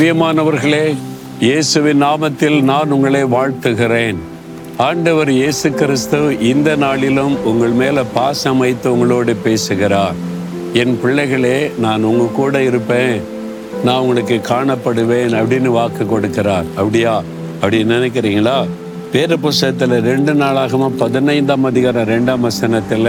பிரியமானவர்களே இயேசுவின் நாமத்தில் நான் உங்களை வாழ்த்துகிறேன் ஆண்டவர் இயேசு கிறிஸ்து இந்த நாளிலும் உங்கள் மேல பாசம் வைத்து உங்களோடு பேசுகிறார் என் பிள்ளைகளே நான் உங்க கூட இருப்பேன் நான் உங்களுக்கு காணப்படுவேன் அப்படின்னு வாக்கு கொடுக்கிறார் அப்படியா அப்படி நினைக்கிறீங்களா வேத புஸ்தகத்துல ரெண்டு நாளாகமா பதினைந்தாம் அதிகாரம் ரெண்டாம் வசனத்துல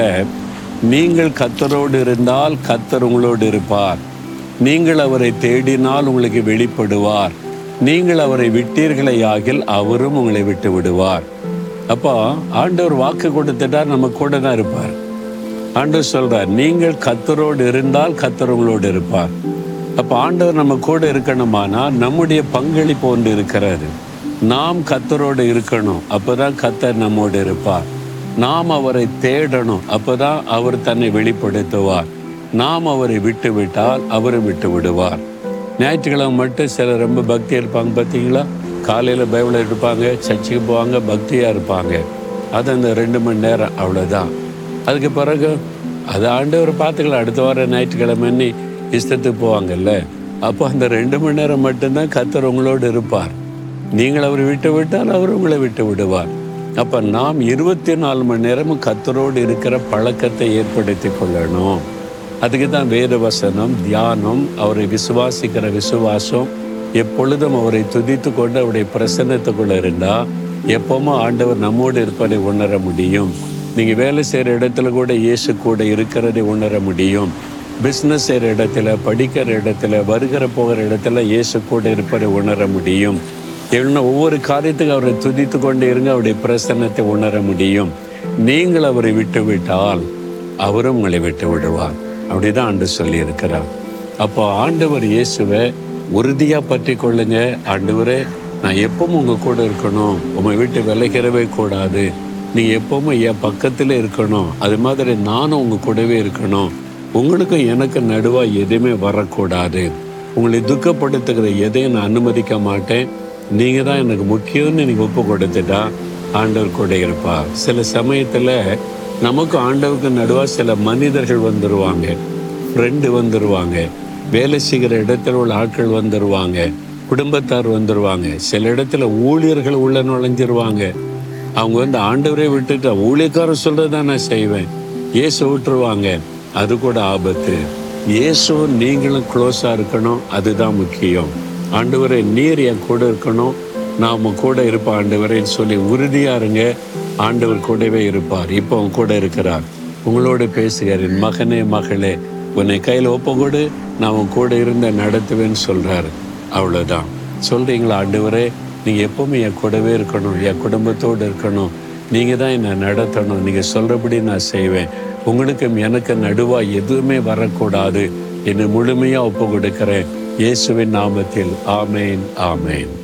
நீங்கள் கத்தரோடு இருந்தால் கத்தர் உங்களோடு இருப்பார் நீங்கள் அவரை தேடினால் உங்களுக்கு வெளிப்படுவார் நீங்கள் அவரை விட்டீர்களே ஆகில் அவரும் உங்களை விட்டு விடுவார் அப்போ ஆண்டவர் வாக்கு கொடுத்துட்டார் நம்ம கூட தான் இருப்பார் ஆண்டவர் சொல்றார் நீங்கள் கத்தரோடு இருந்தால் கத்தர் உங்களோடு இருப்பார் அப்போ ஆண்டவர் நம்ம கூட இருக்கணுமானா நம்முடைய பங்களிப்பு ஒன்று இருக்கிறாரு நாம் கத்தரோடு இருக்கணும் அப்பதான் கத்தர் நம்மோடு இருப்பார் நாம் அவரை தேடணும் அப்பதான் அவர் தன்னை வெளிப்படுத்துவார் நாம் அவரை விட்டு விட்டால் அவரும் விட்டு விடுவார் ஞாயிற்றுக்கிழமை மட்டும் சிலர் ரொம்ப பக்தியாக இருப்பாங்க பார்த்தீங்களா காலையில் பைபிள் எடுப்பாங்க சர்ச்சுக்கு போவாங்க பக்தியாக இருப்பாங்க அது அந்த ரெண்டு மணி நேரம் அவ்வளோதான் அதுக்கு பிறகு அது ஆண்டவர் பார்த்துக்கலாம் அடுத்த வாரம் ஞாயிற்றுக்கிழமைன்னு இஷ்டத்துக்கு போவாங்கல்ல அப்போ அந்த ரெண்டு மணி நேரம் மட்டும்தான் கத்தர் உங்களோடு இருப்பார் நீங்கள் அவரை விட்டு விட்டால் அவர் உங்களை விட்டு விடுவார் அப்போ நாம் இருபத்தி நாலு மணி நேரமும் கத்தரோடு இருக்கிற பழக்கத்தை ஏற்படுத்தி கொள்ளணும் அதுக்கு தான் வேத வசனம் தியானம் அவரை விசுவாசிக்கிற விசுவாசம் எப்பொழுதும் அவரை துதித்து கொண்டு அவருடைய பிரசன்னத்துக்குள்ள இருந்தா எப்பவுமே ஆண்டவர் நம்மோடு இருப்பதை உணர முடியும் நீங்க வேலை செய்யற இடத்துல கூட இயேசு கூட இருக்கிறதை உணர முடியும் பிஸ்னஸ் செய்கிற இடத்துல படிக்கிற இடத்துல வருகிற போகிற இடத்துல இயேசு கூட இருப்பதை உணர முடியும் இல்லைன்னா ஒவ்வொரு காரியத்துக்கும் அவரை துதித்து கொண்டு இருங்க அவருடைய பிரசன்னத்தை உணர முடியும் நீங்கள் அவரை விட்டு விட்டால் அவரும் உங்களை விட்டு விடுவார் அப்படிதான் ஆண்டு சொல்லி இருக்கிறார் அப்போ ஆண்டவர் இயேசுவை உறுதியா பற்றி கொள்ளுங்க ஆண்டவரே நான் எப்பவும் உங்க கூட இருக்கணும் உங்களை விட்டு விலகிறவே கூடாது நீ எப்பவும் என் பக்கத்துல இருக்கணும் அது மாதிரி நானும் உங்க கூடவே இருக்கணும் உங்களுக்கும் எனக்கு நடுவா எதுவுமே வரக்கூடாது உங்களை துக்கப்படுத்துகிற எதையும் நான் அனுமதிக்க மாட்டேன் நீங்க தான் எனக்கு முக்கியம்னு நீங்க ஒப்பு கொடுத்துட்டா ஆண்டவர் கூட இருப்பா சில சமயத்துல நமக்கு ஆண்டவருக்கு நடுவா சில மனிதர்கள் வந்துருவாங்க ஃப்ரெண்டு வந்துருவாங்க வேலை செய்கிற இடத்துல உள்ள ஆட்கள் வந்துருவாங்க குடும்பத்தார் வந்துருவாங்க சில இடத்துல ஊழியர்கள் உள்ள நுழைஞ்சிருவாங்க அவங்க வந்து ஆண்டவரே விட்டுட்டு ஊழியக்காரர் சொல்றதை நான் செய்வேன் இயேசு விட்டுருவாங்க அது கூட ஆபத்து இயேசு நீங்களும் க்ளோஸா இருக்கணும் அதுதான் முக்கியம் ஆண்டவரே நீர் என் கூட இருக்கணும் நாம கூட இருப்போம் ஆண்டவரேன்னு சொல்லி உறுதியா இருங்க ஆண்டவர் கூடவே இருப்பார் இப்போ உன் கூட இருக்கிறார் உங்களோட பேசுகிறார் என் மகனே மகளே உன்னை கையில் ஒப்ப நான் உன் கூட இருந்த நடத்துவேன்னு சொல்றாரு அவ்வளோதான் சொல்றீங்களா ஆண்டவரே நீங்க எப்பவுமே என் கூடவே இருக்கணும் என் குடும்பத்தோடு இருக்கணும் நீங்க தான் என்னை நடத்தணும் நீங்க சொல்றபடி நான் செய்வேன் உங்களுக்கும் எனக்கு நடுவா எதுவுமே வரக்கூடாது என்னை முழுமையா ஒப்பு கொடுக்கிறேன் இயேசுவின் நாமத்தில் ஆமேன் ஆமேன்